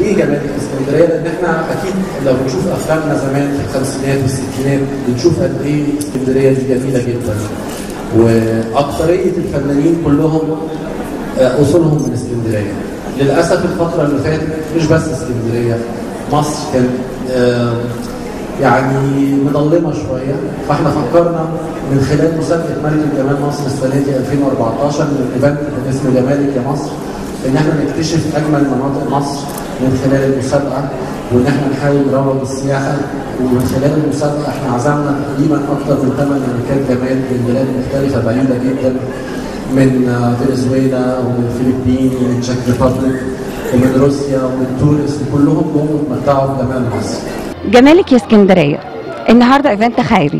ليه جمالك اسكندريه؟ لان احنا اكيد لو بنشوف افلامنا زمان في الخمسينات والستينات بنشوف قد ايه اسكندريه دي جميله جدا. واكثريه الفنانين كلهم آه، اصولهم من اسكندريه. للاسف الفتره اللي فاتت مش بس اسكندريه مصر كانت آه، يعني مظلمه شويه فاحنا فكرنا من خلال مسابقه ملك الجمال مصر السنه دي 2014 من الايفنت اللي اسمه جمالك يا مصر ان احنا نكتشف اجمل مناطق مصر من خلال المسابقه وان احنا نحاول نروج السياحه ومن خلال المسابقه احنا عزمنا تقريبا اكثر من ثمان ملكات جمال من بلاد مختلفه بعيده جدا من آه، فنزويلا ومن الفلبين ومن تشيك ريبابليك ومن روسيا ومن تونس وكلهم جم اتمتعوا بجمال مصر. جمالك يا اسكندريه النهارده ايفنت خيري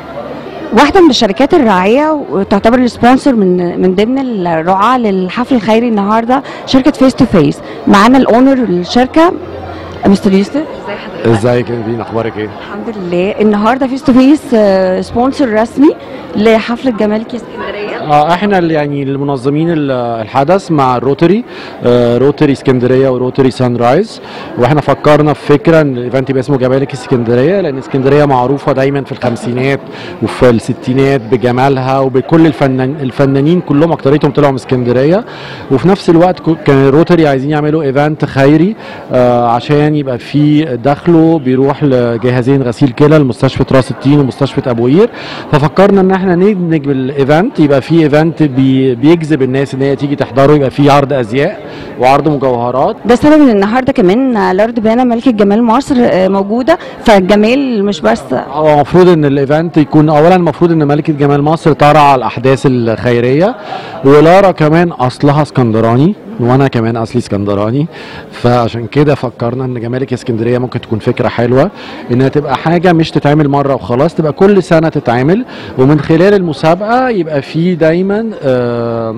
واحده من الشركات الراعيه وتعتبر السبونسر من من ضمن الرعاه للحفل الخيري النهارده شركه فيس تو فيس معانا الاونر الشركه مستر يوسف ازي حضرتك ازيك يا نبيل اخبارك ايه؟ الحمد لله النهارده فيس تو فيس سبونسر رسمي لحفله جمالك يا اسكندريه اه احنا اللي يعني المنظمين ال- الحدث مع الروتري آه روتري اسكندريه وروتري سان رايز واحنا فكرنا في فكره ان الايفنت يبقى اسمه جمالك اسكندريه لان اسكندريه معروفه دايما في الخمسينات وفي الستينات بجمالها وبكل الفنان الفنانين كلهم اكتريتهم طلعوا من اسكندريه وفي نفس الوقت كو- كان الروتري عايزين يعملوا ايفنت خيري آه عشان يبقى في دخله بيروح لجهازين غسيل كلى لمستشفى راس التين ومستشفى ابو قير ففكرنا ان احنا ندمج بالايفنت يبقى في ايفنت بي بيجذب الناس ان هي تيجي تحضره يبقى في عرض ازياء وعرض مجوهرات ده سبب ان النهارده كمان لارد بانا ملكه جمال مصر آه، موجوده فالجمال مش بس هو المفروض ان الايفنت يكون اولا المفروض ان ملكه جمال مصر ترعى الاحداث الخيريه ولارا كمان اصلها اسكندراني وانا كمان اصلي اسكندراني فعشان كده فكرنا ان جمالك يا اسكندريه ممكن تكون فكره حلوه انها تبقى حاجه مش تتعمل مره وخلاص تبقى كل سنه تتعمل ومن خلال المسابقه يبقى في دايما آه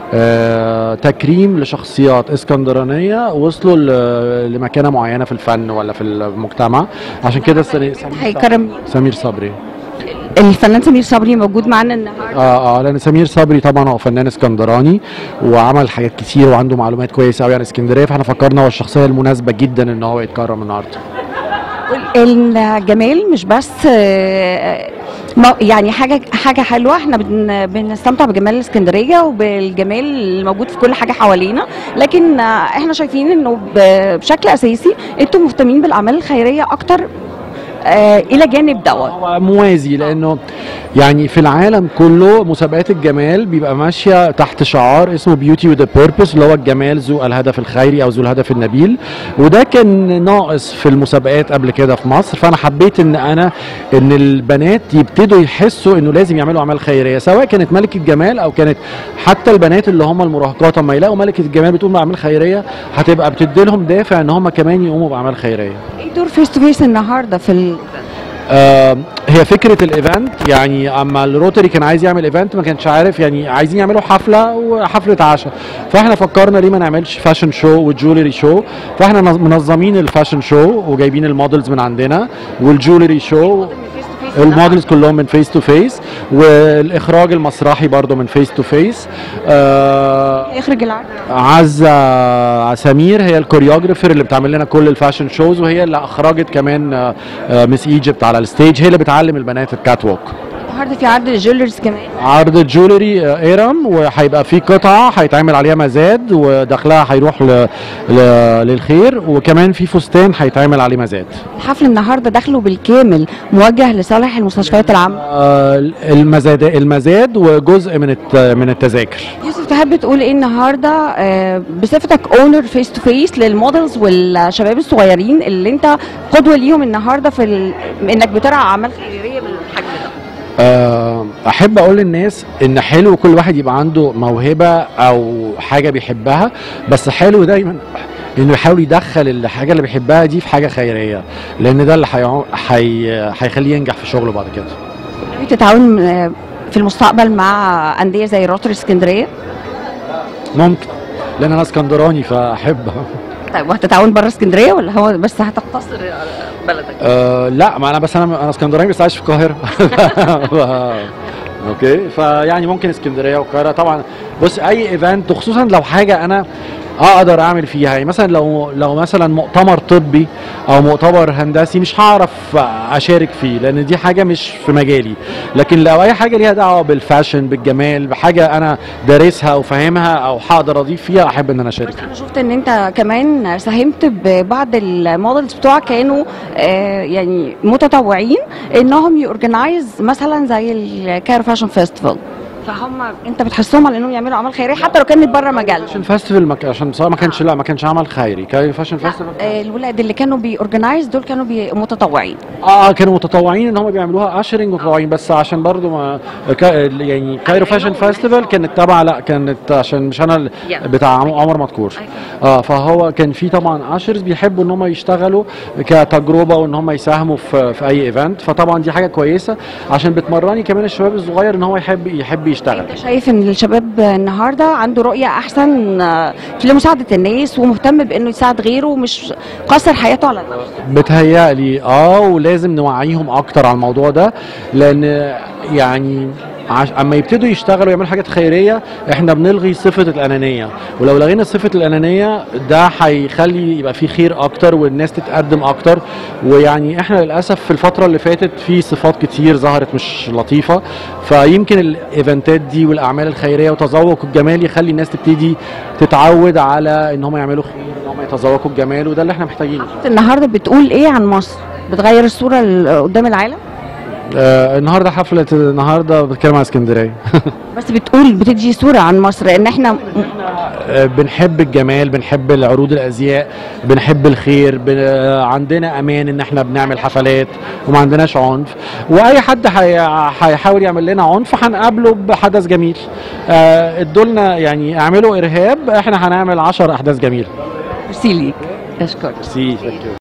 آه تكريم لشخصيات اسكندرانيه وصلوا ل- لمكانه معينه في الفن ولا في المجتمع عشان كده السنة- سمير هيكرم سمير صبري الفنان سمير صبري موجود معانا النهارده اه اه لان سمير صبري طبعا هو فنان اسكندراني وعمل حاجات كتير وعنده معلومات كويسه قوي عن اسكندريه فاحنا فكرنا هو الشخصيه المناسبه جدا ان هو يتكرم النهارده الجمال مش بس آه، ما- يعني حاجه حاجه حلوه احنا بن بنستمتع بجمال الاسكندريه وبالجمال الموجود في كل حاجه حوالينا لكن آه، احنا شايفين انه ب- بشكل اساسي انتم مهتمين بالاعمال الخيريه اكتر آه، الى جانب دوت هو موازي لانه يعني في العالم كله مسابقات الجمال بيبقى ماشيه تحت شعار اسمه بيوتي وذ بيربس اللي هو الجمال ذو الهدف الخيري او ذو الهدف النبيل وده كان ناقص في المسابقات قبل كده في مصر فانا حبيت ان انا ان البنات يبتدوا يحسوا انه لازم يعملوا اعمال خيريه سواء كانت ملكه جمال او كانت حتى البنات اللي هم المراهقات اما يلاقوا ملكه الجمال بتقوم باعمال خيريه هتبقى بتدي لهم دافع ان هم كمان يقوموا باعمال خيريه ايه دور فيس تو فيس النهارده في ال... آه، هي فكره الايفنت يعني اما الروتري كان عايز يعمل ايفنت ما كانش عارف يعني عايزين يعملوا حفله وحفله عشاء فاحنا فكرنا ليه ما نعملش فاشن شو وجولري شو فاحنا نظ- منظمين الفاشن شو وجايبين المودلز من عندنا والجولري شو المودلز كلهم من فيس تو فيس والاخراج المسرحي برضو من فيس تو فيس يخرج العرض عزة سمير هي الكوريوجرافر اللي بتعمل لنا كل الفاشن شوز وهي اللي اخرجت كمان آه، آه، مس ايجيبت على الستيج هي اللي بتعلم البنات الكات ووك النهارده في عرض الجولرز كمان عرض جولري آه، ايرم وهيبقى في قطعه هيتعمل عليها مزاد ودخلها هيروح ل... ل... للخير وكمان في فستان هيتعمل عليه مزاد الحفل النهارده داخله بالكامل موجه لصالح المستشفيات العامه آه، المزاد المزاد وجزء من الت... من التذاكر يوسف تحب تقول ايه النهارده آه، بصفتك اونر فيس تو فيس للمودلز والشباب الصغيرين اللي انت قدوه ليهم النهارده في ال... انك بترعى اعمال خيريه بالحجم ده آه، احب اقول للناس ان حلو كل واحد يبقى عنده موهبه او حاجه بيحبها بس حلو دايما انه يحاول يدخل الحاجه اللي بيحبها دي في حاجه خيريه لان ده اللي هيعو- هي- هيخليه ينجح في شغله بعد كده ناوي تتعاون آه، في المستقبل مع انديه زي روتري اسكندريه ممكن لان انا اسكندراني فاحب طيب وهتتعاون بره اسكندريه ولا هو بس هتقتصر على بلدك أه لا ما انا بس انا انا اسكندراني بس عايش في القاهره اوكي فيعني ممكن اسكندريه والقاهره طبعا بص اي ايفنت وخصوصا لو حاجه انا اقدر اعمل فيها يعني مثلا لو لو مثلا مؤتمر طبي او مؤتمر هندسي مش هعرف اشارك فيه لان دي حاجه مش في مجالي لكن لو اي حاجه ليها دعوه بالفاشن بالجمال بحاجه انا دارسها وفاهمها او هقدر اضيف فيها احب ان انا اشارك بس فيها انا شفت ان انت كمان ساهمت ببعض المودلز بتوعك كانوا آه، يعني متطوعين انهم يورجنايز مثلا زي الكايرو فاشن فيستيفال فهم انت بتحسهم على انهم يعملوا اعمال خيريه حتى لو كانت بره مجالهم فاشن فيستيفال ما ك- عشان بصراحه ما كانش لا ما كانش عمل خيري كان فاشن لا، فيستيفال آه، الولاد اللي كانوا بيورجنايز دول كانوا بي متطوعين اه كانوا متطوعين ان هم بيعملوها اشرنج متطوعين بس عشان برضو ما كا يعني كايرو فاشن فيستيفال كانت تبع لا كانت عشان مش انا ال- Yeah. بتاع عم- عمر مدكور اه فهو كان في طبعا اشرز بيحبوا ان هم يشتغلوا كتجربه وان هم يساهموا في في اي ايفنت فطبعا دي حاجه كويسه عشان بتمرني كمان الشباب الصغير ان هو يحب يحب يشتغل انت شايف ان الشباب النهارده عنده رؤيه احسن آه، في مساعده الناس ومهتم بانه يساعد غيره ومش قاصر حياته على نفسه بتهيألي اه ولازم نوعيهم اكتر على الموضوع ده لان يعني عش... اما يبتدوا يشتغلوا يعملوا حاجات خيريه احنا بنلغي صفه الانانيه ولو لغينا صفه الانانيه ده هيخلي يبقى في خير اكتر والناس تتقدم اكتر ويعني احنا للاسف في الفتره اللي فاتت في صفات كتير ظهرت مش لطيفه فيمكن الايفنتات دي والاعمال الخيريه وتذوق الجمال يخلي الناس تبتدي تتعود على ان هم يعملوا خير ان هم يتذوقوا الجمال وده اللي احنا محتاجينه النهارده بتقول ايه عن مصر بتغير الصوره ال- قدام العالم آه النهارده حفله النهارده بتكلم عن اسكندريه بس بتقول بتدي صوره عن مصر ان احنا آه بنحب الجمال بنحب العروض الازياء بنحب الخير بن... آه عندنا امان ان احنا بنعمل حفلات وما عندناش عنف واي حد هي... هيحاول يعمل لنا عنف هنقابله بحدث جميل آه ادولنا يعني اعملوا ارهاب احنا هنعمل 10 احداث جميله ميرسي ليك اشكرك ميرسي